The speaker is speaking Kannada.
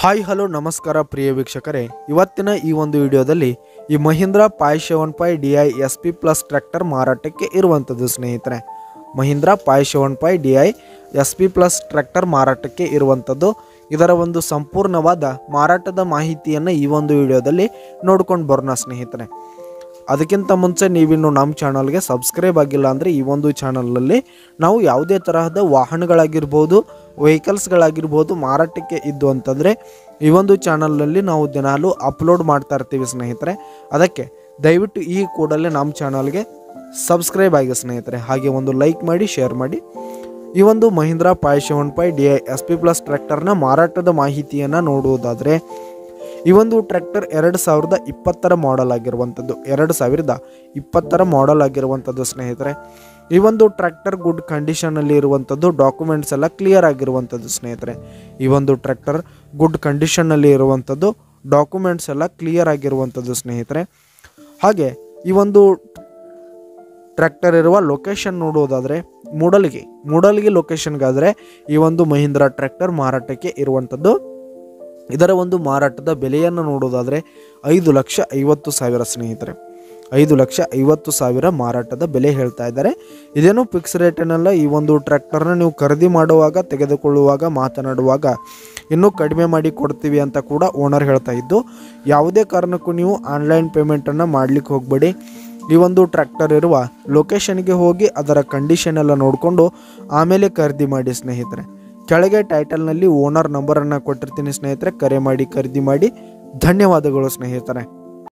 ಹಾಯ್ ಹಲೋ ನಮಸ್ಕಾರ ಪ್ರಿಯ ವೀಕ್ಷಕರೇ ಇವತ್ತಿನ ಈ ಒಂದು ವಿಡಿಯೋದಲ್ಲಿ ಈ Mahindra five seven five D I S P plus tractor ಮಾರಾಟಕ್ಕೆ ಇರುವಂಥದ್ದು ಸ್ನೇಹಿತರೆ Mahindra five seven five D I S P plus tractor ಮಾರಾಟಕ್ಕೆ ಇರುವಂಥದ್ದು ಇದರ ಒಂದು ಸಂಪೂರ್ಣವಾದ ಮಾರಾಟದ ಮಾಹಿತಿಯನ್ನು ಈ ಒಂದು ವಿಡಿಯೋದಲ್ಲಿ ನೋಡ್ಕೊಂಡು ಬರೋಣ ಸ್ನೇಹಿತರೆ ಅದಕ್ಕಿಂತ ಮುಂಚೆ ನೀವಿನ್ನು ನಮ್ಮ ಚಾನಲ್ಗೆ ಸಬ್ಸ್ಕ್ರೈಬ್ ಆಗಿಲ್ಲ ಅಂದರೆ ಈ ಒಂದು ಚಾನಲಲ್ಲಿ ನಾವು ಯಾವುದೇ ತರಹದ ವಾಹನಗಳಾಗಿರ್ಬೋದು ವೆಹಿಕಲ್ಸ್ಗಳಾಗಿರ್ಬೋದು ಮಾರಾಟಕ್ಕೆ ಇದ್ದು ಅಂತಂದರೆ ಈ ಒಂದು ಚಾನಲ್ನಲ್ಲಿ ನಾವು ದಿನಾಲೂ ಅಪ್ಲೋಡ್ ಮಾಡ್ತಾ ಇರ್ತೀವಿ ಸ್ನೇಹಿತರೆ ಅದಕ್ಕೆ ದಯವಿಟ್ಟು ಈ ಕೂಡಲೇ ನಮ್ಮ ಚಾನಲ್ಗೆ ಸಬ್ಸ್ಕ್ರೈಬ್ ಆಗಿ ಸ್ನೇಹಿತರೆ ಹಾಗೆ ಒಂದು ಲೈಕ್ ಮಾಡಿ ಶೇರ್ ಮಾಡಿ ಈ ಒಂದು Mahindra five seven five D I S P plus ಟ್ರ್ಯಾಕ್ಟರ್ನ ಮಾರಾಟದ ಮಾಹಿತಿಯನ್ನು ನೋಡುವುದಾದರೆ ಈ ಒಂದು ಟ್ರ್ಯಾಕ್ಟರ್ ಎರಡು ಸಾವಿರದ ಇಪ್ಪತ್ತರ ಮಾಡೆಲ್ ಆಗಿರುವಂಥದ್ದು ಎರಡು ಸಾವಿರದ ಇಪ್ಪತ್ತರ ಮಾಡೆಲ್ ಆಗಿರುವಂಥದ್ದು ಸ್ನೇಹಿತರೆ ಈ ಒಂದು ಟ್ರ್ಯಾಕ್ಟರ್ ಗುಡ್ ಕಂಡೀಷನಲ್ಲಿ ಇರುವಂಥದ್ದು ಡಾಕ್ಯುಮೆಂಟ್ಸ್ ಎಲ್ಲ ಕ್ಲಿಯರ್ ಆಗಿರುವಂಥದ್ದು ಸ್ನೇಹಿತರೆ ಈ ಒಂದು ಟ್ರ್ಯಾಕ್ಟರ್ ಗುಡ್ ಕಂಡೀಷನ್ನಲ್ಲಿ ಇರುವಂಥದ್ದು ಡಾಕ್ಯುಮೆಂಟ್ಸ್ ಎಲ್ಲ ಕ್ಲಿಯರ್ ಆಗಿರುವಂಥದ್ದು ಸ್ನೇಹಿತರೆ ಹಾಗೆ ಈ ಒಂದು ಟ್ರ್ಯಾಕ್ಟರ್ ಇರುವ ಲೊಕೇಶನ್ ನೋಡುವುದಾದರೆ ಮೂಡಲ್ಗಿ ಮೂಡಲ್ಗಿ ಲೊಕೇಶನ್ಗಾದರೆ ಈ ಒಂದು ಮಹೀಂದ್ರ ಟ್ರ್ಯಾಕ್ಟರ್ ಮಾರಾಟಕ್ಕೆ ಇರುವಂಥದ್ದು ಇದರ ಒಂದು ಮಾರಾಟದ ಬೆಲೆಯನ್ನು ನೋಡೋದಾದರೆ ಐದು ಲಕ್ಷ ಐವತ್ತು ಸಾವಿರ ಸ್ನೇಹಿತರೆ ಐದು ಲಕ್ಷ ಐವತ್ತು ಸಾವಿರ ಮಾರಾಟದ ಬೆಲೆ ಹೇಳ್ತಾ ಇದ್ದಾರೆ ಇದೇನು ಫಿಕ್ಸ್ ರೇಟನ್ನೆಲ್ಲ ಈ ಒಂದು ಟ್ರ್ಯಾಕ್ಟರ್ನ ನೀವು ಖರೀದಿ ಮಾಡುವಾಗ ತೆಗೆದುಕೊಳ್ಳುವಾಗ ಮಾತನಾಡುವಾಗ ಇನ್ನೂ ಕಡಿಮೆ ಮಾಡಿ ಕೊಡ್ತೀವಿ ಅಂತ ಕೂಡ ಓನರ್ ಹೇಳ್ತಾ ಇದ್ದು ಯಾವುದೇ ಕಾರಣಕ್ಕೂ ನೀವು ಆನ್ಲೈನ್ ಪೇಮೆಂಟನ್ನು ಮಾಡಲಿಕ್ಕೆ ಹೋಗಬೇಡಿ ಈ ಒಂದು ಟ್ರ್ಯಾಕ್ಟರ್ ಇರುವ ಲೊಕೇಶನ್ಗೆ ಹೋಗಿ ಅದರ ಕಂಡೀಷನ್ ಎಲ್ಲ ನೋಡಿಕೊಂಡು ಆಮೇಲೆ ಖರೀದಿ ಮಾಡಿ ಸ್ನೇಹಿತರೆ ಕೆಳಗೆ ಟೈಟಲ್ನಲ್ಲಿ ಓನರ್ ನಂಬರನ್ನು ಕೊಟ್ಟಿರ್ತೀನಿ ಸ್ನೇಹಿತರೆ ಕರೆ ಮಾಡಿ ಖರೀದಿ ಮಾಡಿ ಧನ್ಯವಾದಗಳು ಸ್ನೇಹಿತರೆ